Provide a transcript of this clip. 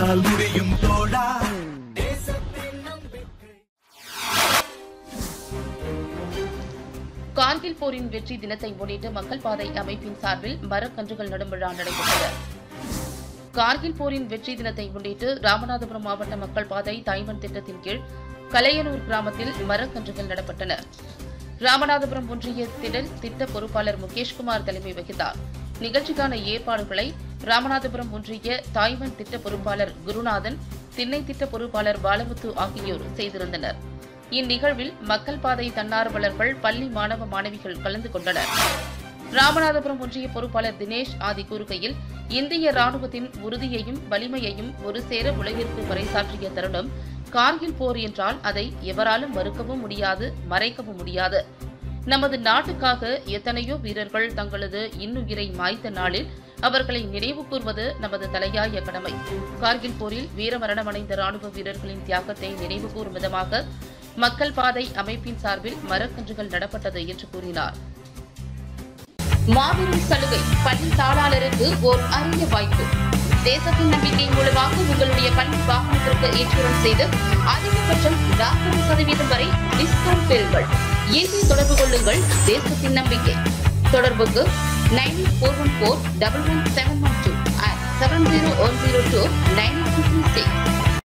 உன்னால் முடியும் தோழா கார்கில் போரின் வெற்றி தினத்தை முன்னிட்டு மக்கள் பாதை அமைப்பின் சார்பில் மரக்கன்றுகள் நடும் விழா நடைபெற்றது கார்கில் போரின் வெற்றி தினத்தை முன்னிட்டு ராமநாதபுரம் மாவட்ட மக்கள் பாதை தாய்வன் திட்டத்தின் கீழ் கலையனூர் கிராமத்தில் மரக்கன்றுகள் நடப்பட்டன ராமநாதபுரம் ஒன்றிய திடல் திட்ட பொறுப்பாளர் முகேஷ்குமார் தலைமை வகித்தார் நிகழ்ச்சிக்கான ஏற்பாடுகளை ராமநாதபுரம் ஒன்றிய தாய்வன் திட்ட பொறுப்பாளர் குருநாதன் திண்ணை திட்ட பொறுப்பாளர் பாலமுத்து ஆகியோர் செய்திருந்தனர் இந்நிகழ்வில் மக்கள் பாதை தன்னார்வலர்கள் பள்ளி மாணவ மாணவிகள் கலந்து கொண்டனர் ராமநாதபுரம் ஒன்றிய பொறுப்பாளர் தினேஷ் ஆதி கூறுகையில் இந்திய ராணுவத்தின் உறுதியையும் வலிமையையும் ஒரு சேர உலகிற்கு பறைசாற்றிய தருணம் கார்கில் போர் என்றால் அதை எவராலும் மறுக்கவும் முடியாது மறைக்கவும் முடியாது நமது நாட்டுக்காக எத்தனையோ வீரர்கள் தங்களது இன்னுயிரை மாய்த்த நாளில் அவர்களை நினைவு கூர்வது நமது தலையாய கடமை கார்கில் போரில் வீரமரணமடைந்த ராணுவ வீரர்களின் தியாகத்தை நினைவு கூறும் விதமாக மக்கள் பாதை அமைப்பின் சார்பில் மரக்கன்றுகள் நடப்பட்டது என்று கூறினார் மாபெரும் சலுகை பள்ளி தாளாளருக்கு ஓர் அரிய வாய்ப்பு தேசத்தின் நம்பிக்கை மூலமாக உங்களுடைய பள்ளி வாகனத்திற்கு இன்சூரன்ஸ் செய்து அதிகபட்சம் நாற்பது சதவீதம் வரை டிஸ்கவுண்ட் பெறுங்கள் இன்றே தொடர்பு கொள்ளுங்கள் தேசத்தின் நம்பிக்கை தொடர்புக்கு nine four one four double one seven one two seven zero one zero two nine six